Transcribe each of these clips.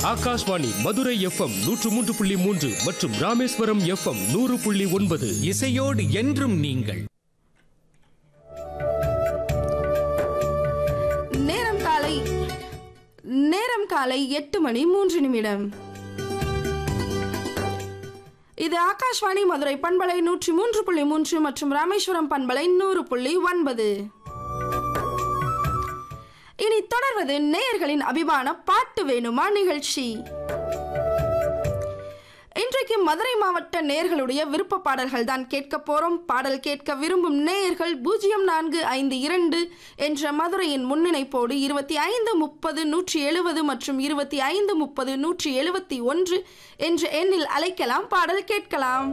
Akashvani Madurai FM நூற்று மூன்று புள்ளி மூன்று மற்றும் ராமேஸ்வரம் எஃப்எம் நூறு புள்ளி ஒன்பது இசையோடு என்றும் நீங்கள் நேரம் காலை நேரம் காலை எட்டு மணி மூன்று நிமிடம் இது ஆகாஷ்வாணி மதுரை பண்பலை நூற்றி மூன்று புள்ளி மூன்று மற்றும் ராமேஸ்வரம் பண்பலை நூறு புள்ளி ஒன்பது இனி தொடர்வது நேயர்களின் அபிமான பாட்டு வேணுமா நிகழ்ச்சி இன்றைக்கு மதுரை மாவட்ட நேயர்களுடைய விருப்ப பாடல்கள் தான் கேட்க போறோம் பாடல் கேட்க விரும்பும் நேயர்கள் பூஜ்ஜியம் நான்கு ஐந்து இரண்டு என்ற மதுரையின் முன்னிணைப்போடு இருபத்தி ஐந்து முப்பது நூற்றி எழுபது மற்றும் இருபத்தி ஐந்து முப்பது நூற்றி எழுபத்தி ஒன்று என்ற எண்ணில் அழைக்கலாம் பாடல் கேட்கலாம்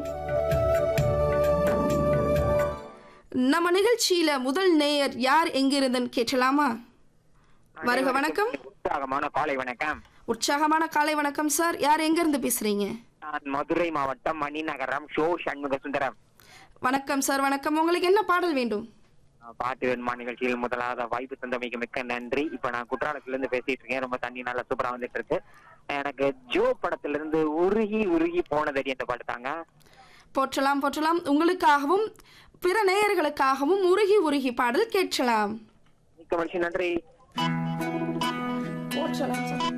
நம்ம நிகழ்ச்சியில முதல் நேயர் யார் எங்கிருந்துன்னு கேட்டலாமா வருக வணக்கம் உற்சாகமான காலை வணக்கம் உற்சாகமான காலை வணக்கம் சார் யார் எங்கிருந்து பேசுறீங்க நான் மதுரை மாவட்டம் மணிநகரம் ஷோ சண்முக சுந்தரம் வணக்கம் சார் வணக்கம் உங்களுக்கு என்ன பாடல் வேண்டும் அஹ் பாட்டு வேணுமா நிகழ்ச்சியில் முதலாவது வாய்ப்பு தந்தமைக்கு மிக்க நன்றி இப்ப நான் குற்றாலத்துல இருந்து பேசிட்டு இருக்கேன் ரொம்ப தண்ணி நல்லா சூப்பரா வந்துட்டு இருக்கு எனக்கு ஜோ படத்துல இருந்து உருகி உருகி போனதடி அந்த பாட்டு தாங்க போற்றலாம் போற்றலாம் உங்களுக்காகவும் பிற நேயர்களுக்காகவும் உருகி உருகி பாடல் கேட்கலாம் மிக்க மனுஷன் நன்றி போற்றலாம் சார்